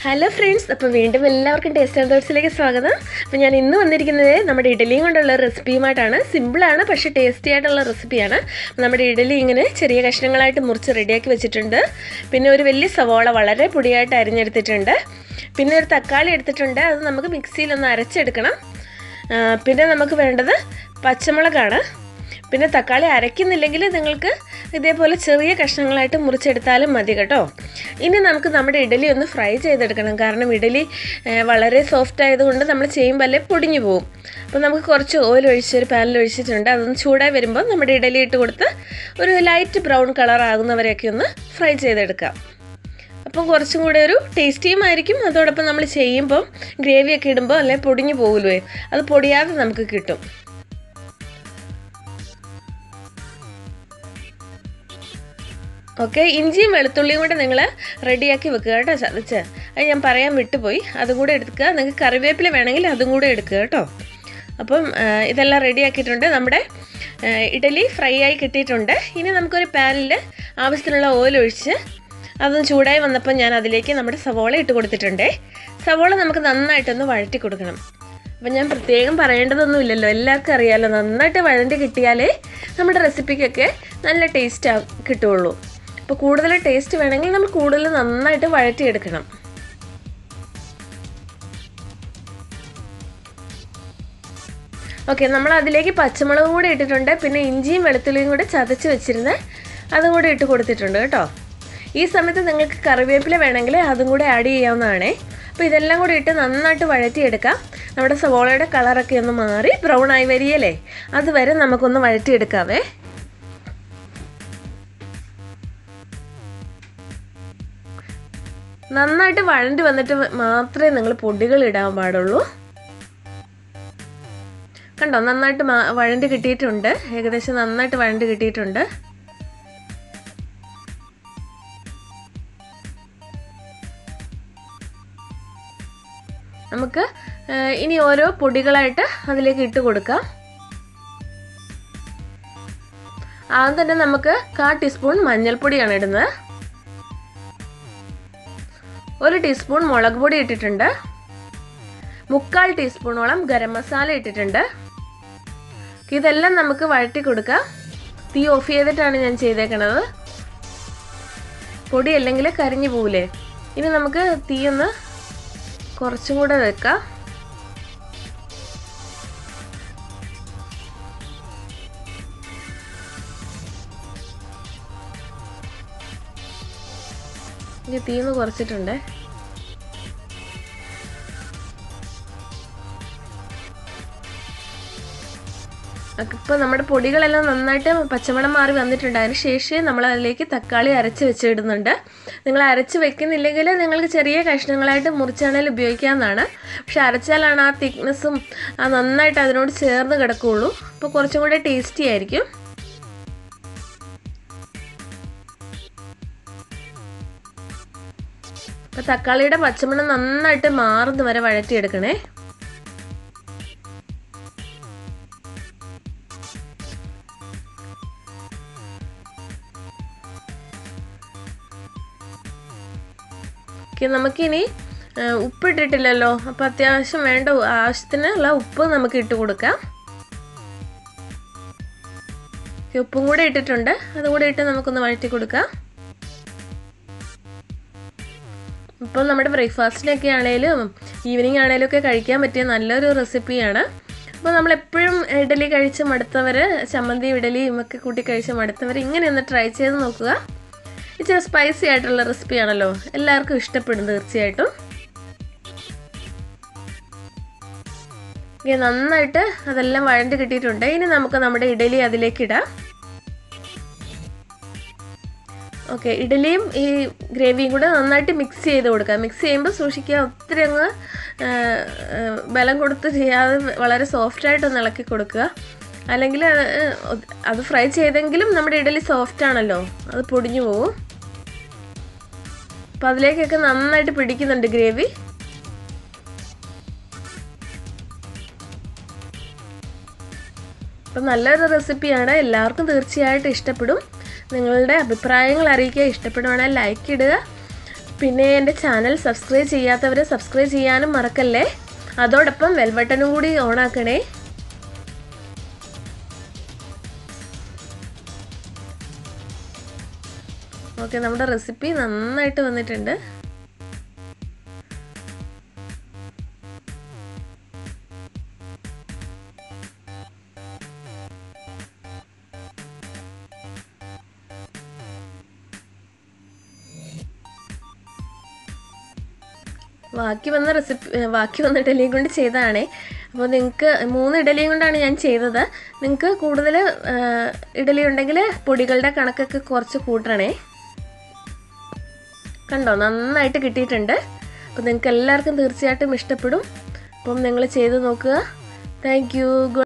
hello friends അപ്പോൾ വീണ്ടും എല്ലാവർക്കും ടേസ്റ്റ് ആൻഡ് തോട്ട്സിലേക്ക് സ്വാഗതം അപ്പോൾ ഞാൻ ഇന്ന് വന്നിരിക്കുന്നത് നമ്മുടെ ഇഡലിയും കൊണ്ടുള്ള റെസിപ്പിയുമായിട്ടാണ് സിമ്പിളാണ് പക്ഷേ ടേസ്റ്റി ആയിട്ടുള്ള റെസിപ്പിയാണ് നമ്മുടെ ഇഡലി ഇങ്ങനെ ചെറിയ കഷ്ണങ്ങളായിട്ട് മുറിച്ച് റെഡിയാക്കി വെച്ചിട്ടുണ്ട് പിന്നെ ഒരു വലിയ സവോള വളരെ പൊടിയായിട്ട് അരിഞ്ഞെടുത്തിട്ടുണ്ട് പിന്നെ ഒരു തക്കാളി എടുത്തിട്ടുണ്ട് അത് നമുക്ക് മിക്സിയിലൊന്ന് അരച്ചെടുക്കണം ആ, പിന്നെ നമുക്ക് വേണ്ടത് പച്ചമുളകാണ് പിന്നെ തക്കാളി അരയ്ക്കുന്നില്ലെങ്കിൽ നിങ്ങൾക്ക് ഇതേപോലെ ചെറിയ കഷ്ണങ്ങളായിട്ട് മുറിച്ചെടുത്താലും മതി കേട്ടോ ഇനി നമുക്ക് നമ്മുടെ ഇഡലി ഒന്ന് ഫ്രൈ ചെയ്തെടുക്കണം കാരണം ഇഡലി ഏഹ്, വളരെ സോഫ്റ്റ് ആയതുകൊണ്ട് നമ്മൾ ചെയ്യുമ്പോൾ അല്ലേ പൊടിഞ്ഞു പോകും അപ്പോൾ നമുക്ക് കുറച്ച് ഓയിൽ ഒഴിച്ച് ഒരു പാനിൽ ഒഴിച്ചിട്ടുണ്ട് അതൊന്ന് ചൂടായി വരുമ്പോൾ നമ്മുടെ ഇഡലി ഇട്ട് കൊടുത്ത് ഒരു ലൈറ്റ് ബ്രൗൺ കളർ ആകുന്നവരെയൊക്കെ ഒന്ന് ഫ്രൈ ചെയ്തെടുക്കാം അപ്പം കുറച്ചും കൂടെ ഒരു ടേസ്റ്റിയും ആയിരിക്കും അതോടൊപ്പം നമ്മൾ ചെയ്യുമ്പം ഗ്രേവിയൊക്കെ ഇടുമ്പോൾ അല്ലെ പൊടിഞ്ഞു പോകുമല്ലോ അത് പൊടിയാതെ നമുക്ക് കിട്ടും ഓക്കെ ഇഞ്ചിയും വെളുത്തുള്ളിയും കൂടെ നിങ്ങൾ റെഡിയാക്കി വെക്കുക കേട്ടോ ചതച്ച് അത് ഞാൻ പറയാൻ വിട്ടുപോയി അതും കൂടെ എടുക്കുക നിങ്ങൾക്ക് കറിവേപ്പില വേണമെങ്കിൽ അതും കൂടെ എടുക്കുക കേട്ടോ അപ്പം ആ, ഇതെല്ലാം റെഡിയാക്കിയിട്ടുണ്ട് നമ്മുടെ ആ, ഇഡലി ഫ്രൈ ആയി കിട്ടിയിട്ടുണ്ട് ഇനി നമുക്കൊരു പാനിൽ ആവശ്യത്തിനുള്ള ഓയിൽ ഒഴിച്ച് അതൊന്ന് ചൂടായി വന്നപ്പോൾ ഞാൻ അതിലേക്ക് നമ്മുടെ സവോള ഇട്ട് കൊടുത്തിട്ടുണ്ട് സവോള നമുക്ക് നന്നായിട്ടൊന്ന് വഴറ്റി കൊടുക്കണം അപ്പം ഞാൻ പ്രത്യേകം പറയേണ്ടതൊന്നുമില്ലല്ലോ എല്ലാവർക്കും അറിയാമല്ലോ നന്നായിട്ട് വഴണ്ടി കിട്ടിയാലേ നമ്മുടെ റെസിപ്പിക്കൊക്കെ നല്ല ടേസ്റ്റ് കിട്ടുള്ളൂ അപ്പോൾ കൂടുതൽ ടേസ്റ്റ് വേണമെങ്കിൽ നമ്മൾ കൂടുതൽ നന്നായിട്ട് വഴറ്റിയെടുക്കണം ഓക്കെ നമ്മൾ അതിലേക്ക് പച്ചമുളകും കൂടി ഇട്ടിട്ടുണ്ട് പിന്നെ ഇഞ്ചിയും വെളുത്തുള്ളിയും കൂടെ ചതച്ച് വെച്ചിരുന്ന് അതും കൂടി ഇട്ട് കൊടുത്തിട്ടുണ്ട് കേട്ടോ ഈ സമയത്ത് നിങ്ങൾക്ക് കറിവേപ്പില വേണമെങ്കിൽ അതും കൂടെ ആഡ് ചെയ്യാവുന്നതാണേ അപ്പോൾ ഇതെല്ലാം കൂടി ഇട്ട് നന്നായിട്ട് വഴറ്റിയെടുക്കാം നമ്മുടെ സവോളയുടെ കളറൊക്കെ ഒന്ന് മാറി ബ്രൗൺ ആയി വരികയല്ലേ അതുവരെ നമുക്കൊന്ന് വഴറ്റിയെടുക്കാവേ നന്നായിട്ട് വഴണ്ടി വന്നിട്ട് മാത്രമേ നിങ്ങൾ പൊടികൾ ഇടാൻ പാടുള്ളൂ കണ്ടോ നന്നായിട്ട് മാ- വഴണ്ട് കിട്ടിയിട്ടുണ്ട് ഏകദേശം നന്നായിട്ട് വഴണ്ട് കിട്ടിയിട്ടുണ്ട് നമുക്ക് ആ, ഇനി ഓരോ പൊടികളായിട്ട് അതിലേക്ക് ഇട്ട് കൊടുക്കാം ആദ്യം തന്നെ നമുക്ക് കാ ടീസ്പൂൺ മഞ്ഞൾപ്പൊടിയാണ് ഇടുന്നത് ഒരു ടീസ്പൂൺ മുളക് പൊടി ഇട്ടിട്ടുണ്ട് മുക്കാൽ ടീസ്പൂണോളം ഗരം മസാല ഇട്ടിട്ടുണ്ട് ഇതെല്ലാം നമുക്ക് വഴറ്റി കൊടുക്കാം തീ ഓഫ് ചെയ്തിട്ടാണ് ഞാൻ ചെയ്തേക്കണത് പൊടി അല്ലെങ്കിൽ കരിഞ്ഞു പോവില്ലേ ഇനി നമുക്ക് തീ ഒന്ന് കുറച്ചും കൂടെ വെക്കാം ഇനി തീ ഒന്ന് കുറച്ചിട്ടുണ്ട് ഇപ്പോൾ നമ്മുടെ പൊടികളെല്ലാം നന്നായിട്ട് പച്ചമണം മാറി വന്നിട്ടുണ്ട് അതിന് ശേഷം നമ്മൾ അതിലേക്ക് തക്കാളി അരച്ച് വെച്ചിടുന്നുണ്ട് നിങ്ങൾ അരച്ച് വെക്കുന്നില്ലെങ്കിൽ നിങ്ങൾക്ക് ചെറിയ കഷ്ണങ്ങളായിട്ട് മുറിച്ചാണെങ്കിൽ ഉപയോഗിക്കാവുന്നതാണ് പക്ഷെ അരച്ചാലാണ് ആ തിക്നെസ്സും ആ നന്നായിട്ട് അതിനോട് ചേർന്ന് കിടക്കുകയുള്ളൂ അപ്പോൾ കുറച്ചും കൂടെ ടേസ്റ്റി ആയിരിക്കും അപ്പോൾ തക്കാളിയുടെ പച്ചമണം നന്നായിട്ട് മാറുന്ന വരെ വഴറ്റിയെടുക്കണേ ഓക്കെ നമുക്കിനി ആ, ഉപ്പിട്ടിട്ടില്ലല്ലോ അപ്പോൾ അത്യാവശ്യം വേണ്ട ഉ- ആവശ്യത്തിനുള്ള ഉപ്പ് നമുക്ക് ഇട്ട് കൊടുക്കാം ഓക്കേ, ഉപ്പും കൂടെ ഇട്ടിട്ടുണ്ട് അതും കൂടെ ഇട്ട് നമുക്കൊന്ന് വഴറ്റി കൊടുക്കാം ഇപ്പോൾ നമ്മുടെ ബ്രേക്ക്ഫാസ്റ്റിനൊക്കെ ആണെങ്കിലും ഈവനിങ് ആണെങ്കിലും ഒക്കെ കഴിക്കാൻ പറ്റിയ നല്ലൊരു റെസിപ്പിയാണ് അപ്പോൾ നമ്മളെപ്പോഴും ഇഡലി കഴിച്ച് മടുത്തവർ ചമ്മന്തി ഇഡലിയും ഒക്കെ കൂട്ടി കഴിച്ച് മടുത്തവർ ഇങ്ങനെ ഒന്ന് ട്രൈ ചെയ്ത് നോക്കുക ഇച്ചിരി സ്പൈസി ആയിട്ടുള്ള റെസിപ്പിയാണല്ലോ എല്ലാവർക്കും ഇഷ്ടപ്പെടും തീർച്ചയായിട്ടും ഇങ്ങനെ നന്നായിട്ട് അതെല്ലാം വഴണ്ട് കിട്ടിയിട്ടുണ്ട് ഇനി നമുക്ക് നമ്മുടെ ഇഡലി അതിലേക്ക് ഇടാം ഓക്കെ ഇഡലിയും ഈ ഗ്രേവിയും കൂടെ നന്നായിട്ട് മിക്സ് ചെയ്ത് കൊടുക്കുക മിക്സ് ചെയ്യുമ്പോൾ സൂക്ഷിക്കുക ഒത്തിരി അങ്ങ് ആ, ആ, ബലം കൊടുത്ത് ചെയ്യാതെ വളരെ സോഫ്റ്റായിട്ടൊന്ന് ഇളക്കി കൊടുക്കുക അല്ലെങ്കിൽ അത് അത് ഫ്രൈ ചെയ്തെങ്കിലും നമ്മുടെ ഇഡലി സോഫ്റ്റ് ആണല്ലോ അത് പൊടിഞ്ഞു പോകും അപ്പോൾ അതിലേക്കൊക്കെ നന്നായിട്ട് പിടിക്കുന്നുണ്ട് ഗ്രേവി അപ്പം നല്ലൊരു റെസിപ്പിയാണ് എല്ലാവർക്കും തീർച്ചയായിട്ടും ഇഷ്ടപ്പെടും നിങ്ങളുടെ അഭിപ്രായങ്ങൾ അറിയിക്കുക ഇഷ്ടപ്പെടുവാണെങ്കിൽ ലൈക്ക് ഇടുക പിന്നെ എൻ്റെ ചാനൽ സബ്സ്ക്രൈബ് ചെയ്യാത്തവർ സബ്സ്ക്രൈബ് ചെയ്യാനും മറക്കല്ലേ അതോടൊപ്പം വെൽബട്ടനും കൂടി ഓണാക്കണേ ഓക്കെ നമ്മുടെ റെസിപ്പി നന്നായിട്ട് വന്നിട്ടുണ്ട് ബാക്കി വന്ന റെസിപ്പി ബാക്കി വന്ന ഇഡലിയും കൊണ്ട് ചെയ്തതാണേ അപ്പോൾ നിങ്ങൾക്ക് മൂന്ന് ഇഡലിയും കൊണ്ടാണ് ഞാൻ ചെയ്തത് നിങ്ങൾക്ക് കൂടുതൽ ഇഡലി ഉണ്ടെങ്കിൽ പൊടികളുടെ കണക്കൊക്കെ കുറച്ച് കൂട്ടണേ കണ്ടോ നന്നായിട്ട് കിട്ടിയിട്ടുണ്ട് അപ്പോൾ നിങ്ങൾക്ക് എല്ലാവർക്കും തീർച്ചയായിട്ടും ഇഷ്ടപ്പെടും അപ്പം നിങ്ങൾ ചെയ്ത് നോക്കുക താങ്ക് യു